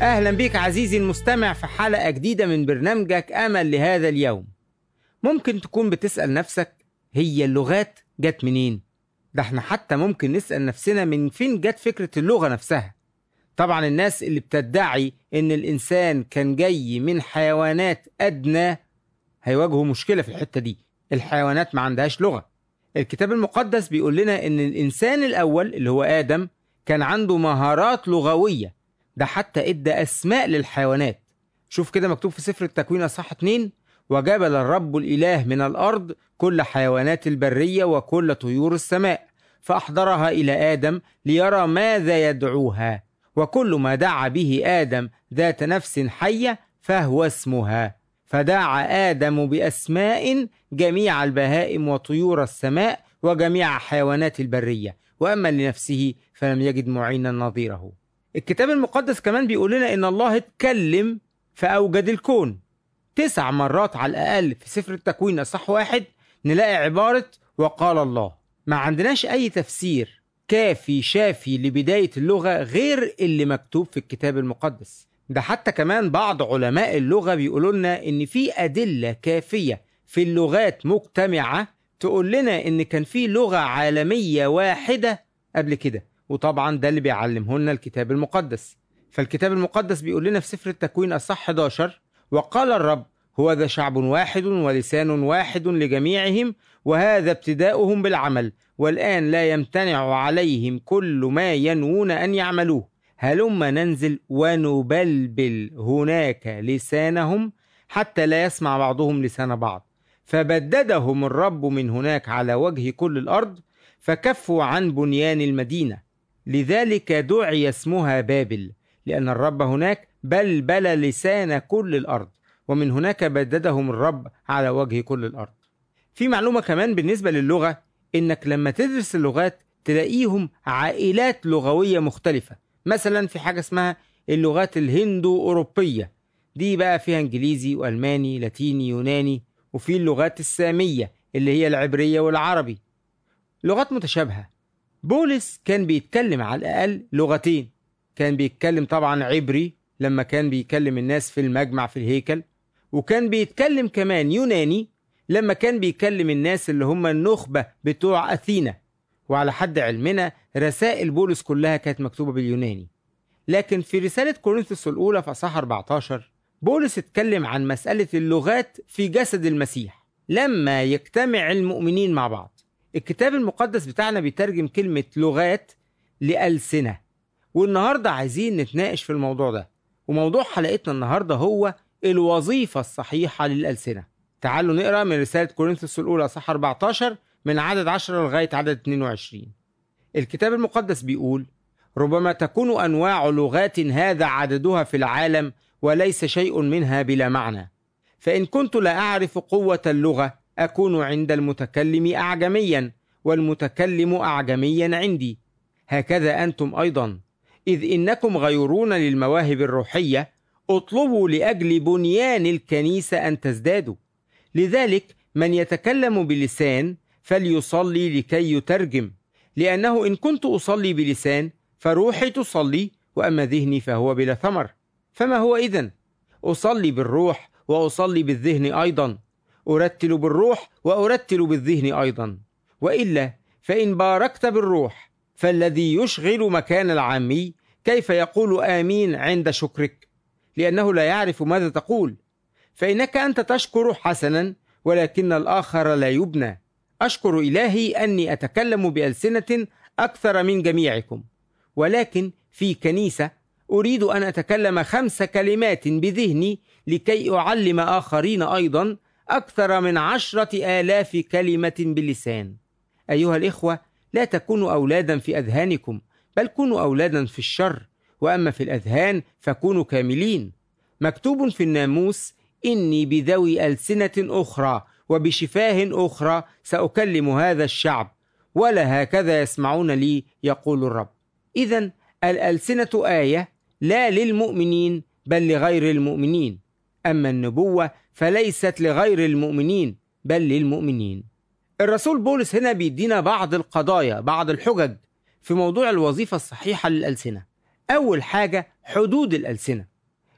أهلا بك عزيزي المستمع في حلقة جديدة من برنامجك أمل لهذا اليوم ممكن تكون بتسأل نفسك هي اللغات جت منين؟ ده احنا حتى ممكن نسأل نفسنا من فين جت فكرة اللغة نفسها طبعا الناس اللي بتدعي ان الانسان كان جاي من حيوانات ادنى هيواجهوا مشكلة في الحتة دي الحيوانات ما عندهاش لغة الكتاب المقدس بيقول لنا ان الانسان الاول اللي هو ادم كان عنده مهارات لغوية ده حتى ادى اسماء للحيوانات شوف كده مكتوب في سفر التكوين اصحاح 2 وجبل الرب الاله من الارض كل حيوانات البريه وكل طيور السماء فاحضرها الى ادم ليرى ماذا يدعوها وكل ما دعا به ادم ذات نفس حيه فهو اسمها فدعا ادم باسماء جميع البهائم وطيور السماء وجميع حيوانات البريه واما لنفسه فلم يجد معينا نظيره الكتاب المقدس كمان بيقول لنا ان الله اتكلم فاوجد الكون تسع مرات على الاقل في سفر التكوين اصح واحد نلاقي عباره وقال الله ما عندناش اي تفسير كافي شافي لبدايه اللغه غير اللي مكتوب في الكتاب المقدس ده حتى كمان بعض علماء اللغه بيقولوا لنا ان في ادله كافيه في اللغات مجتمعه تقول لنا ان كان في لغه عالميه واحده قبل كده وطبعا ده اللي بيعلمه لنا الكتاب المقدس فالكتاب المقدس بيقول لنا في سفر التكوين اصح 11 وقال الرب هو ذا شعب واحد ولسان واحد لجميعهم وهذا ابتداؤهم بالعمل والآن لا يمتنع عليهم كل ما ينوون أن يعملوه هلم ننزل ونبلبل هناك لسانهم حتى لا يسمع بعضهم لسان بعض فبددهم الرب من هناك على وجه كل الأرض فكفوا عن بنيان المدينة لذلك دعي اسمها بابل لأن الرب هناك بلبل لسان كل الأرض ومن هناك بددهم الرب على وجه كل الأرض في معلومة كمان بالنسبة للغة إنك لما تدرس اللغات تلاقيهم عائلات لغوية مختلفة مثلا في حاجة اسمها اللغات الهندو أوروبية دي بقى فيها إنجليزي وألماني لاتيني يوناني وفي اللغات السامية اللي هي العبرية والعربي لغات متشابهة بولس كان بيتكلم على الأقل لغتين كان بيتكلم طبعا عبري لما كان بيكلم الناس في المجمع في الهيكل وكان بيتكلم كمان يوناني لما كان بيكلم الناس اللي هم النخبة بتوع أثينا وعلى حد علمنا رسائل بولس كلها كانت مكتوبة باليوناني لكن في رسالة كورنثوس الأولى في أصحاح 14 بولس اتكلم عن مسألة اللغات في جسد المسيح لما يجتمع المؤمنين مع بعض الكتاب المقدس بتاعنا بيترجم كلمة لغات لألسنة والنهاردة عايزين نتناقش في الموضوع ده وموضوع حلقتنا النهاردة هو الوظيفة الصحيحة للألسنة تعالوا نقرأ من رسالة كورنثوس الأولى صح 14 من عدد 10 لغاية عدد 22 الكتاب المقدس بيقول ربما تكون أنواع لغات هذا عددها في العالم وليس شيء منها بلا معنى فإن كنت لا أعرف قوة اللغة أكون عند المتكلم أعجميا والمتكلم أعجميا عندي هكذا أنتم أيضا إذ إنكم غيرون للمواهب الروحية اطلبوا لأجل بنيان الكنيسة أن تزدادوا لذلك من يتكلم بلسان فليصلي لكي يترجم لأنه إن كنت أصلي بلسان فروحي تصلي وأما ذهني فهو بلا ثمر فما هو إذن؟ أصلي بالروح وأصلي بالذهن أيضا أرتل بالروح وأرتل بالذهن أيضا وإلا فإن باركت بالروح فالذي يشغل مكان العامي كيف يقول آمين عند شكرك لأنه لا يعرف ماذا تقول فإنك أنت تشكر حسنا ولكن الآخر لا يبنى أشكر إلهي أني أتكلم بألسنة أكثر من جميعكم ولكن في كنيسة أريد أن أتكلم خمس كلمات بذهني لكي أعلم آخرين أيضا أكثر من عشرة آلاف كلمة باللسان أيها الإخوة لا تكونوا أولادا في أذهانكم بل كونوا أولادا في الشر وأما في الأذهان فكونوا كاملين مكتوب في الناموس إني بذوي ألسنة أخرى وبشفاه أخرى سأكلم هذا الشعب ولا هكذا يسمعون لي يقول الرب إذا الألسنة آية لا للمؤمنين بل لغير المؤمنين أما النبوة فليست لغير المؤمنين بل للمؤمنين الرسول بولس هنا بيدينا بعض القضايا بعض الحجج في موضوع الوظيفة الصحيحة للألسنة أول حاجة حدود الألسنة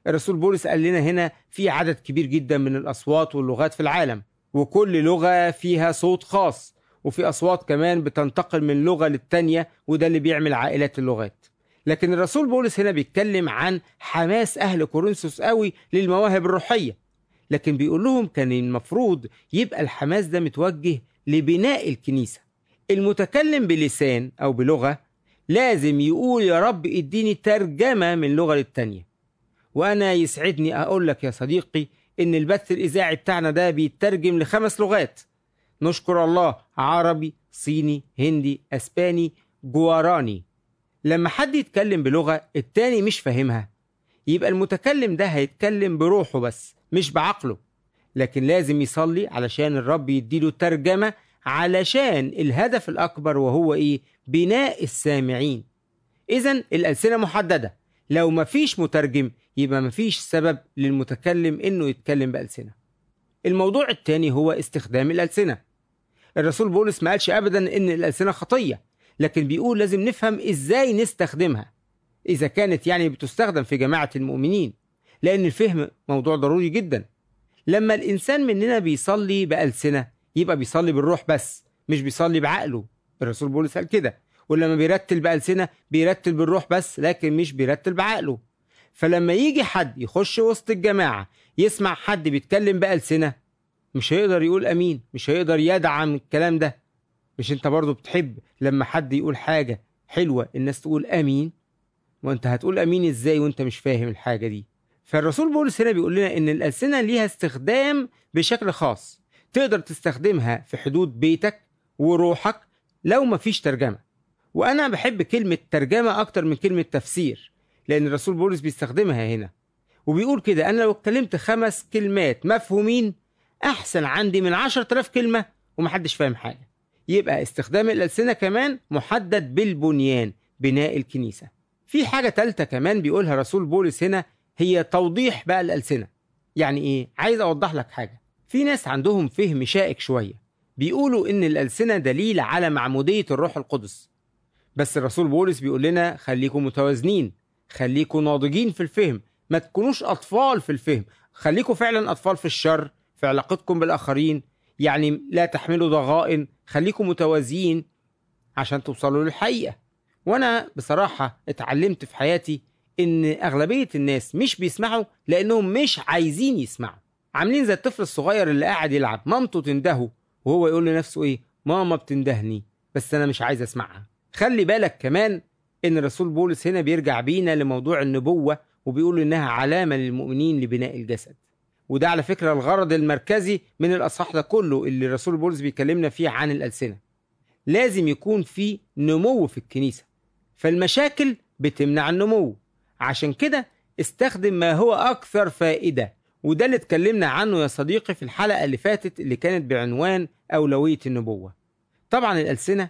الرسول بولس قال لنا هنا في عدد كبير جدا من الأصوات واللغات في العالم وكل لغة فيها صوت خاص وفي أصوات كمان بتنتقل من لغة للتانية وده اللي بيعمل عائلات اللغات لكن الرسول بولس هنا بيتكلم عن حماس أهل كورنثوس قوي للمواهب الروحية لكن بيقول لهم كان المفروض يبقى الحماس ده متوجه لبناء الكنيسة المتكلم بلسان أو بلغة لازم يقول يا رب اديني ترجمة من لغة للتانية وأنا يسعدني أقول لك يا صديقي إن البث الإذاعي بتاعنا ده بيترجم لخمس لغات نشكر الله عربي صيني هندي أسباني جواراني لما حد يتكلم بلغة التاني مش فاهمها يبقى المتكلم ده هيتكلم بروحه بس مش بعقله لكن لازم يصلي علشان الرب يديله ترجمة علشان الهدف الأكبر وهو إيه؟ بناء السامعين إذا الألسنة محددة لو مفيش مترجم يبقى مفيش سبب للمتكلم إنه يتكلم بألسنة الموضوع الثاني هو استخدام الألسنة الرسول بولس ما قالش أبدا إن الألسنة خطية لكن بيقول لازم نفهم إزاي نستخدمها إذا كانت يعني بتستخدم في جماعة المؤمنين لأن الفهم موضوع ضروري جدا لما الإنسان مننا بيصلي بألسنة يبقى بيصلي بالروح بس مش بيصلي بعقله الرسول بولس قال كده ولما بيرتل بألسنة بيرتل بالروح بس لكن مش بيرتل بعقله فلما يجي حد يخش وسط الجماعة يسمع حد بيتكلم بألسنة مش هيقدر يقول أمين مش هيقدر يدعم الكلام ده مش انت برضو بتحب لما حد يقول حاجة حلوة الناس تقول أمين وانت هتقول أمين ازاي وانت مش فاهم الحاجة دي فالرسول بولس هنا بيقول لنا ان الألسنة ليها استخدام بشكل خاص تقدر تستخدمها في حدود بيتك وروحك لو مفيش ترجمة وأنا بحب كلمة ترجمة أكتر من كلمة تفسير لأن الرسول بولس بيستخدمها هنا وبيقول كده أنا لو اتكلمت خمس كلمات مفهومين أحسن عندي من عشرة آلاف كلمة ومحدش فاهم حاجة يبقى استخدام الألسنة كمان محدد بالبنيان بناء الكنيسة في حاجة تالتة كمان بيقولها رسول بولس هنا هي توضيح بقى الألسنة يعني إيه؟ عايز أوضح لك حاجة في ناس عندهم فهم شائك شوية بيقولوا إن الألسنة دليل على معمودية الروح القدس بس الرسول بولس بيقول لنا خليكم متوازنين خليكم ناضجين في الفهم ما تكونوش أطفال في الفهم خليكم فعلا أطفال في الشر في علاقتكم بالآخرين يعني لا تحملوا ضغائن خليكم متوازيين عشان توصلوا للحقيقة وأنا بصراحة اتعلمت في حياتي إن أغلبية الناس مش بيسمعوا لأنهم مش عايزين يسمعوا عاملين زي الطفل الصغير اللي قاعد يلعب مامته تندهه وهو يقول لنفسه إيه ماما بتندهني بس أنا مش عايز أسمعها خلي بالك كمان إن الرسول بولس هنا بيرجع بينا لموضوع النبوة وبيقول إنها علامة للمؤمنين لبناء الجسد وده على فكرة الغرض المركزي من الأصحاح ده كله اللي الرسول بولس بيكلمنا فيه عن الألسنة لازم يكون في نمو في الكنيسة فالمشاكل بتمنع النمو عشان كده استخدم ما هو أكثر فائدة وده اللي اتكلمنا عنه يا صديقي في الحلقة اللي فاتت اللي كانت بعنوان أولوية النبوة طبعا الألسنة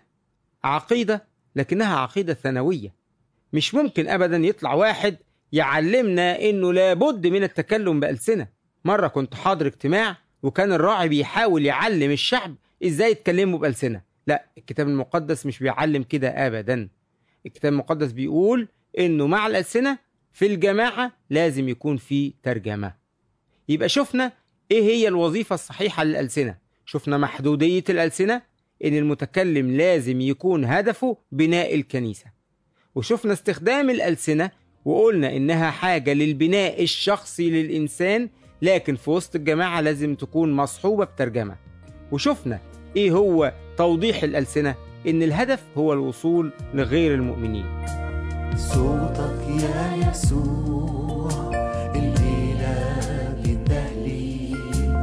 عقيدة لكنها عقيدة ثانوية مش ممكن أبدا يطلع واحد يعلمنا إنه لابد من التكلم بألسنة مرة كنت حاضر اجتماع وكان الراعي بيحاول يعلم الشعب إزاي يتكلموا بألسنة لا الكتاب المقدس مش بيعلم كده أبدا الكتاب المقدس بيقول إنه مع الألسنة في الجماعة لازم يكون في ترجمة يبقى شفنا إيه هي الوظيفة الصحيحة للألسنة شفنا محدودية الألسنة إن المتكلم لازم يكون هدفه بناء الكنيسة وشفنا استخدام الألسنة وقلنا إنها حاجة للبناء الشخصي للإنسان لكن في وسط الجماعة لازم تكون مصحوبة بترجمة وشفنا إيه هو توضيح الألسنة إن الهدف هو الوصول لغير المؤمنين صوتك يا يسوع الليلة بيندهلي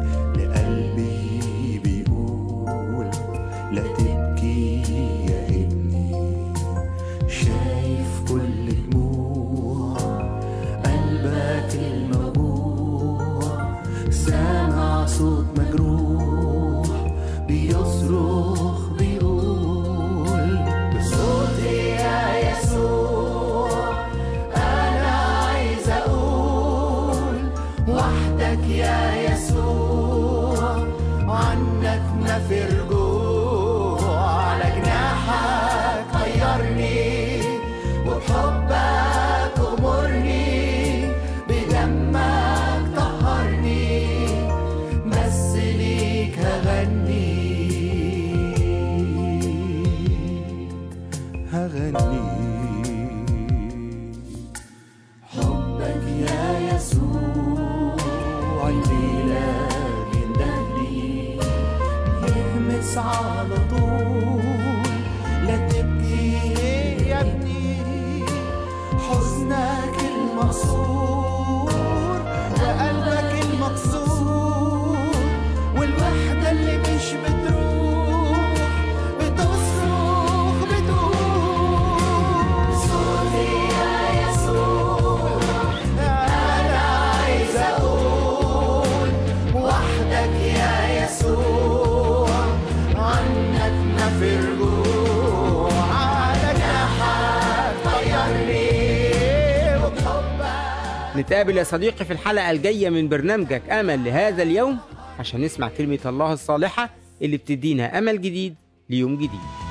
لقلبي بيقول لا تبكي يا ابني شايف كل دموع قلبك الموجوع سامع صوت مجروح بيصرخ بيقول بصوتي يا يسوع أنا عايز أقول وحدك يا يسوع عنك ما في رجوع على جناحك طيرني وبحبك أمرني بدم حبك يا يسوع الميلاد يندهلي يهمس على طول لا تبكي يا ابني حزنك المقصور وقلبك المكسور والوحدة اللي مش بتروح بتصرخ بتقول صوتي يا يسوع أنا عايز أقول وحدك يا يسوع عنك نفر جوع على جناحك طيرني وبحبك نتقابل يا صديقي في الحلقة الجاية من برنامجك أمل لهذا اليوم عشان نسمع كلمة الله الصالحة اللي بتدينا أمل جديد ليوم جديد